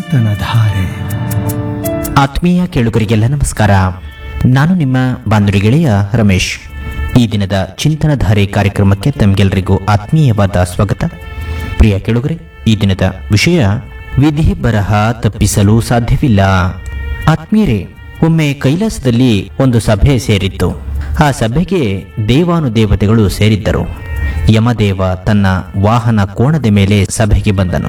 ಚಿಂತನಧಾರೆ ಆತ್ಮೀಯ ಕೇಳುಗರಿಗೆಲ್ಲ ನಮಸ್ಕಾರ ನಾನು ನಿಮ್ಮ ಬಾಂಧುಡಿ ಗೆಳೆಯ ರಮೇಶ್ ಈ ದಿನದ ಚಿಂತನಧಾರೆ ಕಾರ್ಯಕ್ರಮಕ್ಕೆ ತಮಗೆಲ್ಲರಿಗೂ ಆತ್ಮೀಯವಾದ ಸ್ವಾಗತ ಪ್ರಿಯ ಕೇಳುಗರೆ ಈ ದಿನದ ವಿಷಯ ವಿಧಿ ಬರಹ ತಪ್ಪಿಸಲು ಸಾಧ್ಯವಿಲ್ಲ ಆತ್ಮೀಯರೇ ಒಮ್ಮೆ ಕೈಲಾಸದಲ್ಲಿ ಒಂದು ಸಭೆ ಸೇರಿತ್ತು ಆ ಸಭೆಗೆ ದೇವಾನುದೇವತೆಗಳು ಸೇರಿದ್ದರು ಯಮದೇವ ತನ್ನ ವಾಹನ ಕೋಣದ ಮೇಲೆ ಸಭೆಗೆ ಬಂದನು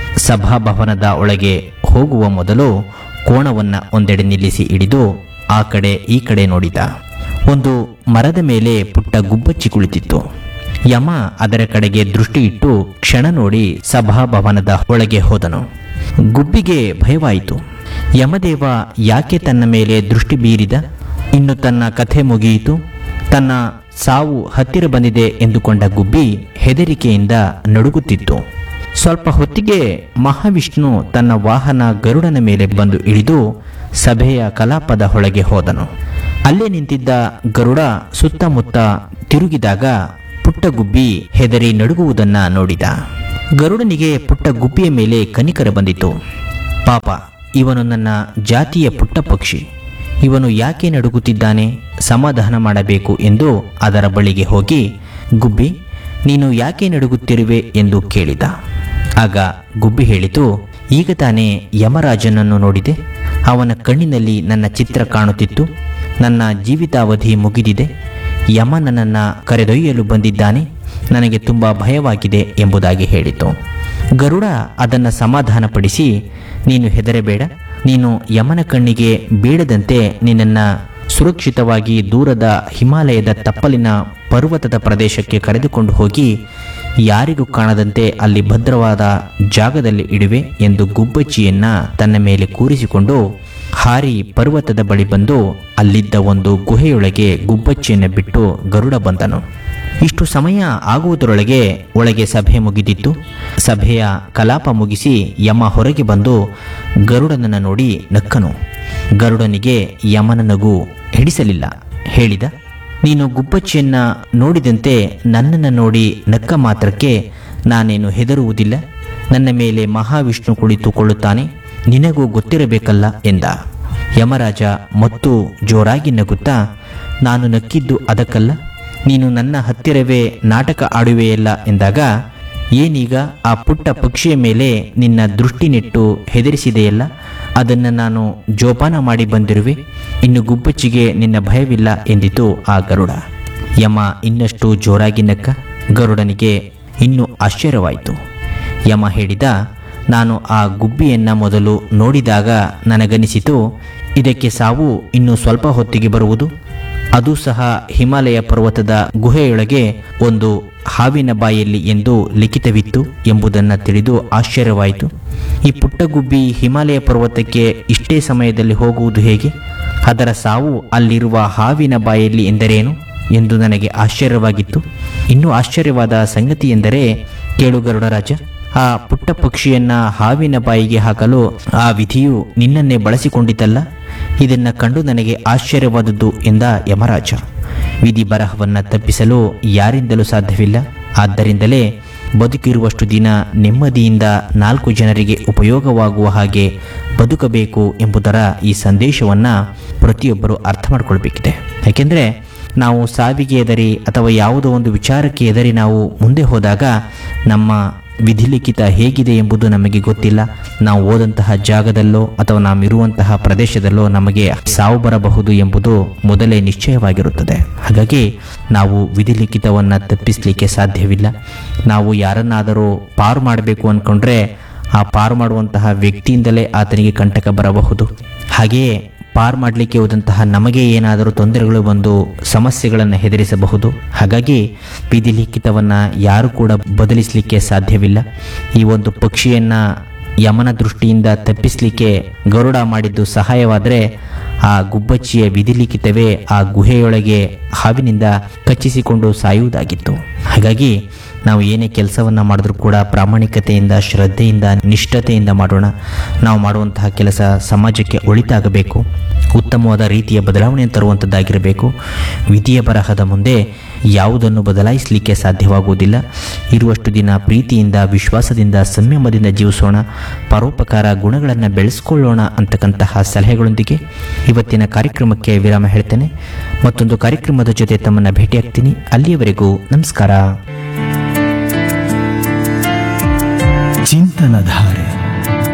ಸಭಾಭವನದ ಒಳಗೆ ಹೋಗುವ ಮೊದಲು ಕೋಣವನ್ನ ಒಂದೆಡೆ ನಿಲ್ಲಿಸಿ ಹಿಡಿದು ಆ ಕಡೆ ಈ ಕಡೆ ನೋಡಿದ ಒಂದು ಮರದ ಮೇಲೆ ಪುಟ್ಟ ಗುಬ್ಬಚ್ಚಿ ಕುಳಿತಿತ್ತು ಯಮ ಅದರ ಕಡೆಗೆ ದೃಷ್ಟಿ ಇಟ್ಟು ಕ್ಷಣ ನೋಡಿ ಸಭಾಭವನದ ಒಳಗೆ ಹೋದನು ಗುಬ್ಬಿಗೆ ಭಯವಾಯಿತು ಯಮದೇವ ಯಾಕೆ ತನ್ನ ಮೇಲೆ ದೃಷ್ಟಿ ಬೀರಿದ ಇನ್ನು ತನ್ನ ಕಥೆ ಮುಗಿಯಿತು ತನ್ನ ಸಾವು ಹತ್ತಿರ ಬಂದಿದೆ ಎಂದುಕೊಂಡ ಗುಬ್ಬಿ ಹೆದರಿಕೆಯಿಂದ ನಡುಗುತ್ತಿತ್ತು ಸ್ವಲ್ಪ ಹೊತ್ತಿಗೆ ಮಹಾವಿಷ್ಣು ತನ್ನ ವಾಹನ ಗರುಡನ ಮೇಲೆ ಬಂದು ಇಳಿದು ಸಭೆಯ ಕಲಾಪದ ಹೊಳಗೆ ಹೋದನು ಅಲ್ಲೇ ನಿಂತಿದ್ದ ಗರುಡ ಸುತ್ತಮುತ್ತ ತಿರುಗಿದಾಗ ಪುಟ್ಟ ಗುಬ್ಬಿ ಹೆದರಿ ನಡುಗುವುದನ್ನ ನೋಡಿದ ಗರುಡನಿಗೆ ಪುಟ್ಟ ಗುಬ್ಬಿಯ ಮೇಲೆ ಕನಿಕರ ಬಂದಿತು ಪಾಪ ಇವನು ನನ್ನ ಜಾತಿಯ ಪುಟ್ಟ ಪಕ್ಷಿ ಇವನು ಯಾಕೆ ನಡುಗುತ್ತಿದ್ದಾನೆ ಸಮಾಧಾನ ಮಾಡಬೇಕು ಎಂದು ಅದರ ಬಳಿಗೆ ಹೋಗಿ ಗುಬ್ಬಿ ನೀನು ಯಾಕೆ ನಡುಗುತ್ತಿರುವೆ ಎಂದು ಕೇಳಿದ ಆಗ ಗುಬ್ಬಿ ಹೇಳಿತು ಈಗ ತಾನೇ ಯಮರಾಜನನ್ನು ನೋಡಿದೆ ಅವನ ಕಣ್ಣಿನಲ್ಲಿ ನನ್ನ ಚಿತ್ರ ಕಾಣುತ್ತಿತ್ತು ನನ್ನ ಜೀವಿತಾವಧಿ ಮುಗಿದಿದೆ ಯಮ ನನ್ನನ್ನು ಕರೆದೊಯ್ಯಲು ಬಂದಿದ್ದಾನೆ ನನಗೆ ತುಂಬ ಭಯವಾಗಿದೆ ಎಂಬುದಾಗಿ ಹೇಳಿತು ಗರುಡ ಅದನ್ನು ಸಮಾಧಾನಪಡಿಸಿ ನೀನು ಹೆದರಬೇಡ ನೀನು ಯಮನ ಕಣ್ಣಿಗೆ ಬೀಳದಂತೆ ನಿನ್ನನ್ನು ಸುರಕ್ಷಿತವಾಗಿ ದೂರದ ಹಿಮಾಲಯದ ತಪ್ಪಲಿನ ಪರ್ವತದ ಪ್ರದೇಶಕ್ಕೆ ಕರೆದುಕೊಂಡು ಹೋಗಿ ಯಾರಿಗೂ ಕಾಣದಂತೆ ಅಲ್ಲಿ ಭದ್ರವಾದ ಜಾಗದಲ್ಲಿ ಇಡುವೆ ಎಂದು ಗುಬ್ಬಚ್ಚಿಯನ್ನ ತನ್ನ ಮೇಲೆ ಕೂರಿಸಿಕೊಂಡು ಹಾರಿ ಪರ್ವತದ ಬಳಿ ಬಂದು ಅಲ್ಲಿದ್ದ ಒಂದು ಗುಹೆಯೊಳಗೆ ಗುಬ್ಬಚ್ಚಿಯನ್ನು ಬಿಟ್ಟು ಗರುಡ ಬಂದನು ಇಷ್ಟು ಸಮಯ ಆಗುವುದರೊಳಗೆ ಒಳಗೆ ಸಭೆ ಮುಗಿದಿತ್ತು ಸಭೆಯ ಕಲಾಪ ಮುಗಿಸಿ ಯಮ ಹೊರಗೆ ಬಂದು ಗರುಡನನ್ನು ನೋಡಿ ನಕ್ಕನು ಗರುಡನಿಗೆ ಯಮನ ನಗು ಹಿಡಿಸಲಿಲ್ಲ ಹೇಳಿದ ನೀನು ಗುಬ್ಬಚ್ಚಿಯನ್ನ ನೋಡಿದಂತೆ ನನ್ನನ್ನು ನೋಡಿ ನಕ್ಕ ಮಾತ್ರಕ್ಕೆ ನಾನೇನು ಹೆದರುವುದಿಲ್ಲ ನನ್ನ ಮೇಲೆ ಮಹಾವಿಷ್ಣು ಕುಳಿತುಕೊಳ್ಳುತ್ತಾನೆ ನಿನಗೂ ಗೊತ್ತಿರಬೇಕಲ್ಲ ಎಂದ ಯಮರಾಜ ಮತ್ತು ಜೋರಾಗಿ ನಗುತ್ತಾ ನಾನು ನಕ್ಕಿದ್ದು ಅದಕ್ಕಲ್ಲ ನೀನು ನನ್ನ ಹತ್ತಿರವೇ ನಾಟಕ ಆಡುವೆಯಲ್ಲ ಎಂದಾಗ ಏನೀಗ ಆ ಪುಟ್ಟ ಪಕ್ಷಿಯ ಮೇಲೆ ನಿನ್ನ ದೃಷ್ಟಿ ನೆಟ್ಟು ಹೆದರಿಸಿದೆಯಲ್ಲ ಅದನ್ನು ನಾನು ಜೋಪಾನ ಮಾಡಿ ಬಂದಿರುವೆ ಇನ್ನು ಗುಬ್ಬಚ್ಚಿಗೆ ನಿನ್ನ ಭಯವಿಲ್ಲ ಎಂದಿತು ಆ ಗರುಡ ಯಮ ಇನ್ನಷ್ಟು ಜೋರಾಗಿ ನಕ್ಕ ಗರುಡನಿಗೆ ಇನ್ನೂ ಆಶ್ಚರ್ಯವಾಯಿತು ಯಮ ಹೇಳಿದ ನಾನು ಆ ಗುಬ್ಬಿಯನ್ನು ಮೊದಲು ನೋಡಿದಾಗ ನನಗನಿಸಿತು ಇದಕ್ಕೆ ಸಾವು ಇನ್ನು ಸ್ವಲ್ಪ ಹೊತ್ತಿಗೆ ಬರುವುದು ಅದು ಸಹ ಹಿಮಾಲಯ ಪರ್ವತದ ಗುಹೆಯೊಳಗೆ ಒಂದು ಹಾವಿನ ಬಾಯಲ್ಲಿ ಎಂದು ಲಿಖಿತವಿತ್ತು ಎಂಬುದನ್ನು ತಿಳಿದು ಆಶ್ಚರ್ಯವಾಯಿತು ಈ ಪುಟ್ಟ ಗುಬ್ಬಿ ಹಿಮಾಲಯ ಪರ್ವತಕ್ಕೆ ಇಷ್ಟೇ ಸಮಯದಲ್ಲಿ ಹೋಗುವುದು ಹೇಗೆ ಅದರ ಸಾವು ಅಲ್ಲಿರುವ ಹಾವಿನ ಬಾಯಲ್ಲಿ ಎಂದರೇನು ಎಂದು ನನಗೆ ಆಶ್ಚರ್ಯವಾಗಿತ್ತು ಇನ್ನೂ ಆಶ್ಚರ್ಯವಾದ ಸಂಗತಿ ಎಂದರೆ ಕೇಳು ಗರುಡರಾಜ ಆ ಪುಟ್ಟ ಪಕ್ಷಿಯನ್ನ ಹಾವಿನ ಬಾಯಿಗೆ ಹಾಕಲು ಆ ವಿಧಿಯು ನಿನ್ನನ್ನೇ ಬಳಸಿಕೊಂಡಿತಲ್ಲ ಇದನ್ನ ಕಂಡು ನನಗೆ ಆಶ್ಚರ್ಯವಾದದ್ದು ಎಂದ ಯಮರಾಜ ವಿಧಿ ಬರಹವನ್ನು ತಪ್ಪಿಸಲು ಯಾರಿಂದಲೂ ಸಾಧ್ಯವಿಲ್ಲ ಆದ್ದರಿಂದಲೇ ಬದುಕಿರುವಷ್ಟು ದಿನ ನೆಮ್ಮದಿಯಿಂದ ನಾಲ್ಕು ಜನರಿಗೆ ಉಪಯೋಗವಾಗುವ ಹಾಗೆ ಬದುಕಬೇಕು ಎಂಬುದರ ಈ ಸಂದೇಶವನ್ನು ಪ್ರತಿಯೊಬ್ಬರು ಅರ್ಥ ಮಾಡ್ಕೊಳ್ಬೇಕಿದೆ ಯಾಕೆಂದರೆ ನಾವು ಸಾವಿಗೆ ಎದರಿ ಅಥವಾ ಯಾವುದೋ ಒಂದು ವಿಚಾರಕ್ಕೆ ಎದರಿ ನಾವು ಮುಂದೆ ಹೋದಾಗ ನಮ್ಮ ವಿಧಿಲಿಖಿತ ಹೇಗಿದೆ ಎಂಬುದು ನಮಗೆ ಗೊತ್ತಿಲ್ಲ ನಾವು ಓದಂತಹ ಜಾಗದಲ್ಲೋ ಅಥವಾ ನಾವು ಇರುವಂತಹ ಪ್ರದೇಶದಲ್ಲೋ ನಮಗೆ ಸಾವು ಬರಬಹುದು ಎಂಬುದು ಮೊದಲೇ ನಿಶ್ಚಯವಾಗಿರುತ್ತದೆ ಹಾಗಾಗಿ ನಾವು ವಿಧಿಲಿಖಿತವನ್ನು ತಪ್ಪಿಸಲಿಕ್ಕೆ ಸಾಧ್ಯವಿಲ್ಲ ನಾವು ಯಾರನ್ನಾದರೂ ಪಾರು ಮಾಡಬೇಕು ಅಂದ್ಕೊಂಡ್ರೆ ಆ ಪಾರು ಮಾಡುವಂತಹ ವ್ಯಕ್ತಿಯಿಂದಲೇ ಆತನಿಗೆ ಕಂಟಕ ಬರಬಹುದು ಹಾಗೆಯೇ ಪಾರ್ ಮಾಡಲಿಕ್ಕೆ ಹೋದಂತಹ ನಮಗೆ ಏನಾದರೂ ತೊಂದರೆಗಳು ಬಂದು ಸಮಸ್ಯೆಗಳನ್ನು ಹೆದರಿಸಬಹುದು ಹಾಗಾಗಿ ವಿಧಿಲಿಖಿತವನ್ನು ಯಾರು ಕೂಡ ಬದಲಿಸಲಿಕ್ಕೆ ಸಾಧ್ಯವಿಲ್ಲ ಈ ಒಂದು ಪಕ್ಷಿಯನ್ನು ಯಮನ ದೃಷ್ಟಿಯಿಂದ ತಪ್ಪಿಸಲಿಕ್ಕೆ ಗರುಡ ಮಾಡಿದ್ದು ಸಹಾಯವಾದರೆ ಆ ಗುಬ್ಬಚ್ಚಿಯ ವಿಧಿಲಿಖಿತವೇ ಆ ಗುಹೆಯೊಳಗೆ ಹಾವಿನಿಂದ ಕಚ್ಚಿಸಿಕೊಂಡು ಸಾಯುವುದಾಗಿತ್ತು ಹಾಗಾಗಿ ನಾವು ಏನೇ ಕೆಲಸವನ್ನು ಮಾಡಿದ್ರೂ ಕೂಡ ಪ್ರಾಮಾಣಿಕತೆಯಿಂದ ಶ್ರದ್ಧೆಯಿಂದ ನಿಷ್ಠತೆಯಿಂದ ಮಾಡೋಣ ನಾವು ಮಾಡುವಂತಹ ಕೆಲಸ ಸಮಾಜಕ್ಕೆ ಒಳಿತಾಗಬೇಕು ಉತ್ತಮವಾದ ರೀತಿಯ ಬದಲಾವಣೆಯನ್ನು ತರುವಂಥದ್ದಾಗಿರಬೇಕು ವಿಧಿಯ ಬರಹದ ಮುಂದೆ ಯಾವುದನ್ನು ಬದಲಾಯಿಸಲಿಕ್ಕೆ ಸಾಧ್ಯವಾಗುವುದಿಲ್ಲ ಇರುವಷ್ಟು ದಿನ ಪ್ರೀತಿಯಿಂದ ವಿಶ್ವಾಸದಿಂದ ಸಂಯಮದಿಂದ ಜೀವಿಸೋಣ ಪರೋಪಕಾರ ಗುಣಗಳನ್ನು ಬೆಳೆಸ್ಕೊಳ್ಳೋಣ ಅಂತಕ್ಕಂತಹ ಸಲಹೆಗಳೊಂದಿಗೆ ಇವತ್ತಿನ ಕಾರ್ಯಕ್ರಮಕ್ಕೆ ವಿರಾಮ ಹೇಳ್ತೇನೆ ಮತ್ತೊಂದು ಕಾರ್ಯಕ್ರಮದ ಜೊತೆ ತಮ್ಮನ್ನು ಭೇಟಿಯಾಗ್ತೀನಿ ಅಲ್ಲಿಯವರೆಗೂ ನಮಸ್ಕಾರ ಚಿಂತನಧಾರೆ